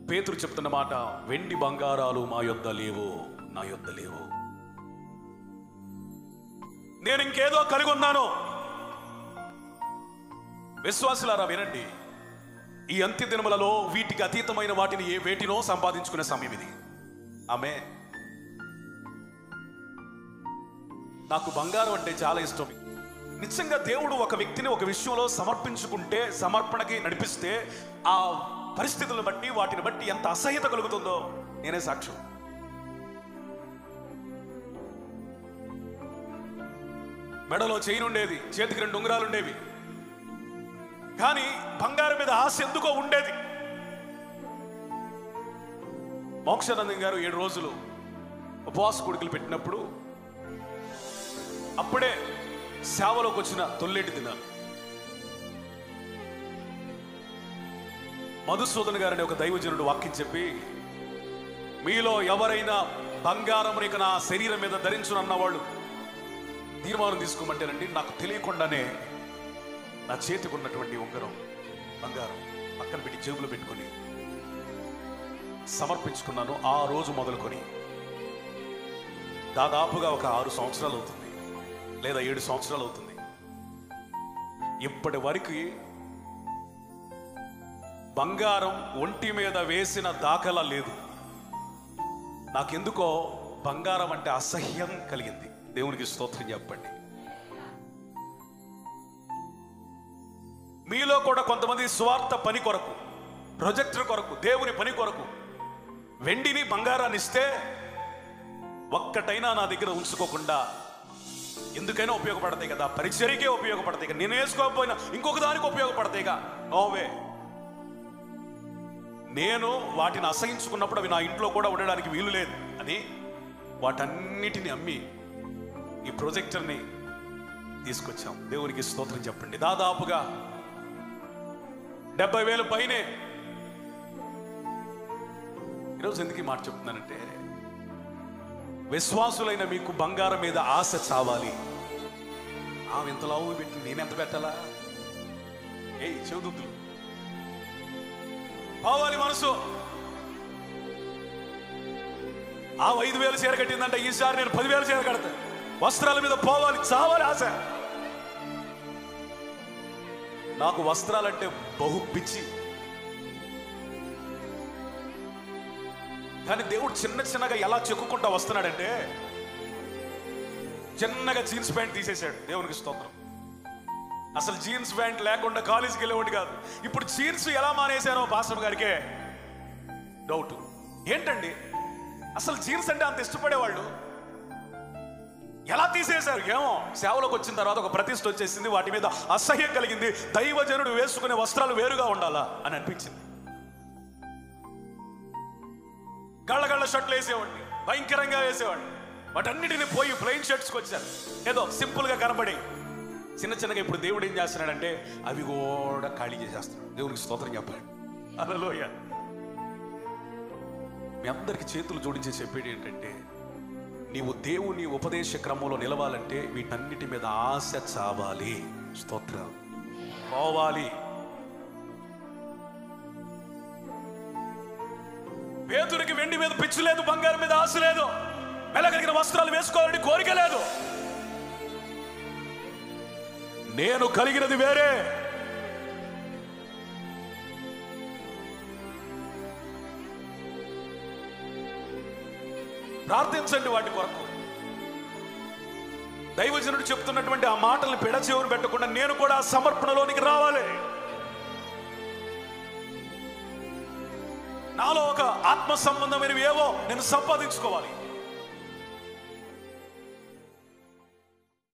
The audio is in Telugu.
పేతురు చెప్తున్న మాట వెండి బంగారాలు మా యొద్ద లేవు నా యొద్ద లేవు నేను ఇంకేదో కలిగి ఉన్నాను విశ్వాసులారా వినండి ఈ అంత్య దినములలో వీటికి అతీతమైన వాటిని ఏ వేటినో సంపాదించుకునే సమయం ఇది ఆమె నాకు బంగారం అంటే చాలా ఇష్టం నిజంగా దేవుడు ఒక వ్యక్తిని ఒక విషయంలో సమర్పించుకుంటే సమర్పణకి నడిపిస్తే ఆ పరిస్థితులను బట్టి వాటిని బట్టి ఎంత అసహ్యత కలుగుతుందో నేనే సాక్ష్యం మెడలో చైన్ ఉండేది చేతికి రెండు ఉంగరాలు ఉండేవి కానీ బంగారం మీద ఆశ ఎందుకో ఉండేది మోక్షానందం గారు ఏడు రోజులు ఉపవాస కొడుకులు పెట్టినప్పుడు అప్పుడే సేవలోకి వచ్చిన తొల్లేటి దినాలు మధుసూదన్ గారని ఒక దైవజనుడు వాక్యం చెప్పి మీలో ఎవరైనా బంగారం ఇక నా శరీరం మీద ధరించునన్న వాళ్ళు తీర్మానం తీసుకోమంటేనండి నాకు తెలియకుండానే నా చేతికి ఉన్నటువంటి ఉంగరం బంగారం పక్కన పెట్టి జేబులో పెట్టుకొని సమర్పించుకున్నాను ఆ రోజు మొదలుకొని దాదాపుగా ఒక ఆరు సంవత్సరాలు అవుతుంది లేదా ఏడు సంవత్సరాలు అవుతుంది ఇప్పటి వరకు బంగారం ఒంటి మీద వేసిన దాఖలా లేదు నాకెందుకో బంగారం అంటే అసహ్యం కలిగింది దేవునికి స్తోత్రం చెప్పండి మీలో కూడా కొంతమంది స్వార్థ పని కొరకు ప్రొజెక్టర్ కొరకు దేవుని పని కొరకు వెండిని బంగారాన్ని ఇస్తే ఒక్కటైనా నా దగ్గర ఉంచుకోకుండా ఎందుకైనా ఉపయోగపడతాయి కదా పరిచర్యకే ఉపయోగపడతాయి కదా నేను వేసుకోకపోయినా ఇంకొక దానికి ఉపయోగపడతాయిగా నోవే నేను వాటిని అసహించుకున్నప్పుడు అవి నా ఇంట్లో కూడా ఉండడానికి వీలు లేదు అని వాటన్నిటిని అమ్మి ఈ ప్రొజెక్టర్ని తీసుకొచ్చాం దేవునికి స్తోత్రం చెప్పండి దాదాపుగా డెబ్బై వేల పైనే ఈరోజు ఎందుకు ఈ మాట చెప్తున్నానంటే విశ్వాసులైన మీకు బంగారం మీద ఆశ చావాలి ఆమె ఎంత లావు పెట్టి నేనెంత పెట్టాలా ఏ చెవుదుద్దులు పోవాలి మనసు ఆ ఐదు వేలు చీర కట్టిందంటే ఈసారి నేను పదివేలు చీర కడతా వస్త్రాల మీద పోవాలి చావాలి ఆశ నాకు వస్త్రాలంటే బహు పిచ్చి కానీ దేవుడు చిన్న చిన్నగా ఎలా చెక్కుకుంటా వస్తున్నాడంటే చిన్నగా జీన్స్ ప్యాంట్ తీసేశాడు దేవునికి స్తోత్రం అసలు జీన్స్ ప్యాంట్ లేకుండా కాలేజీకి వెళ్ళేవాడు కాదు ఇప్పుడు జీన్స్ ఎలా మానేశారో పాస్టర్ గారికే డౌట్ ఏంటండి అసలు జీన్స్ అంటే అంత ఇష్టపడేవాళ్ళు ఎలా తీసేశారు ఏమో సేవలోకి వచ్చిన తర్వాత ఒక ప్రతిష్ఠ వచ్చేసింది వాటి మీద అసహ్యం కలిగింది దైవజనుడు వేసుకునే వస్త్రాలు వేరుగా ఉండాలా అని అనిపించింది గళ్ళగళ్ళ షర్ట్లు వేసేవాడిని భయంకరంగా వేసేవాడిని వాటన్నిటిని పోయి ప్లెయిన్ షర్ట్స్కి వచ్చారు ఏదో సింపుల్గా కనబడి చిన్న చిన్నగా ఇప్పుడు దేవుడు ఏం చేస్తున్నాడంటే అవి కూడా ఖాళీ చేసేస్తున్నాడు దేవునికి స్తోత్రం చెప్పాలి అలలోయ మీ అందరికి చేతులు జోడించి చెప్పేది ఏంటంటే నీవు దేవుని ఉపదేశ క్రమంలో నిలవాలంటే వీటన్నిటి మీద ఆశ చావాలి స్తోత్రం పోవాలి పేతురికి వెండి మీద పిచ్చి లేదు బంగారం మీద ఆశ లేదు మెలగలిగిన వస్త్రాలు వేసుకోవాలని కోరిక లేదు నేను కలిగినది వేరే ప్రార్థించండి వాటి కొరకు దైవజనుడు చెప్తున్నటువంటి ఆ మాటల్ని పెడచెవును పెట్టకుండా నేను కూడా ఆ సమర్పణలోనికి రావాలి నాలో ఒక ఆత్మ సంబంధమైనవి ఏవో నేను సంపాదించుకోవాలి